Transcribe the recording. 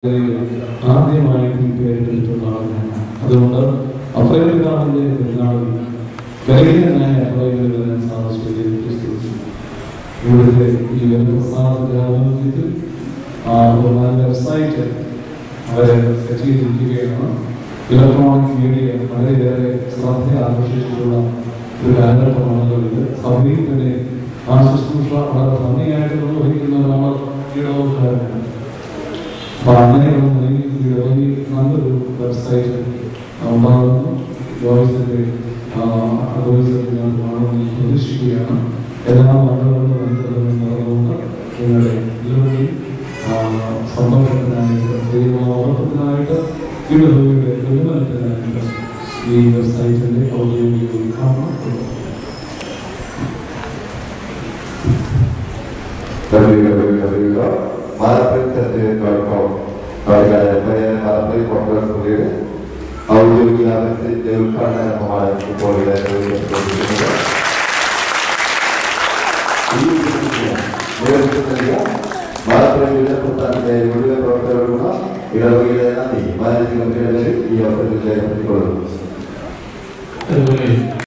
ആദ്യമായിട്ട് ഈ പേര് എടുത്തുള്ള ആളാണ് അതുകൊണ്ട് അഭയപിതാവിന്റെ പെരുന്നാളിൽ ബലഹീനനായ അഭയപിതാവിനെ വരാൻ സാധിച്ചു ക്രിസ്തു ഇവിടുത്തെ ഈ പ്രസാദത്തിന്റെ ആഭിമുഖ്യത്തിൽ ആ ഒരു നല്ല വെബ്സൈറ്റ് അവരെ സെറ്റ് ചെയ്തിരിക്കുകയാണ് ഇലക്ട്രോണിക് മീഡിയ വളരെയേറെ ശ്രദ്ധ ആകർഷിച്ചിട്ടുള്ള ഒരു കാലഘട്ടമാണല്ലോ ഇത് സഭയിൽ തന്നെ ആ ശുശ്രൂഷ വളരെ ഭംഗിയായിട്ട് നിർവഹിക്കുന്ന നമ്മൾ ഇടവക്കാരാണ് അപ്പൊ അങ്ങനെയുള്ള നിലയിൽ ഈ നല്ലൊരു വെബ്സൈറ്റ് ഉണ്ടാകുന്നു ജോയിസിന്റെ ജോയിസിന്റെ ഞാൻ കാണുമെന്ന് പ്രതീക്ഷിക്കുകയാണ് എല്ലാ മക്കളും നടന്നുകൊണ്ട് നിങ്ങളുടെ എല്ലാവരുടെയും സന്തോഷത്തിനായിട്ട് ദൈവോപത്തിനായിട്ട് ഇടവയുടെ ബഹുമാനത്തിനായിട്ട് ഈ വെബ്സൈറ്റിന്റെ ഔദ്യോഗിക ഉദ്ഘാടനം നടത്തുന്നു. www.malaprincentre.com മാലപ്പള്ളി കോൺഗ്രസ് മുറിയുടെ ഔദ്യോഗിക വെബ്സൈറ്റിന്റെ ഉദ്ഘാടനമാണ് ഇപ്പോൾ ഇവിടെ നിർവഹിക്കപ്പെട്ടിരിക്കുന്നത്. ഈ നേതൃത്വം നൽകിയ മാലപ്പള്ളി വിജയപ്രസ്ഥാനത്തിന്റെ മുഴുവൻ പ്രവർത്തകർക്കുള്ള ഇടവകയുടെ നന്ദി മാനേജിംഗ് കമ്മിറ്റിയുടെ പേരിൽ ഈ അവസരത്തിൽ രേഖപ്പെടുത്തിക്കൊള്ളുന്നു അതുപോലെ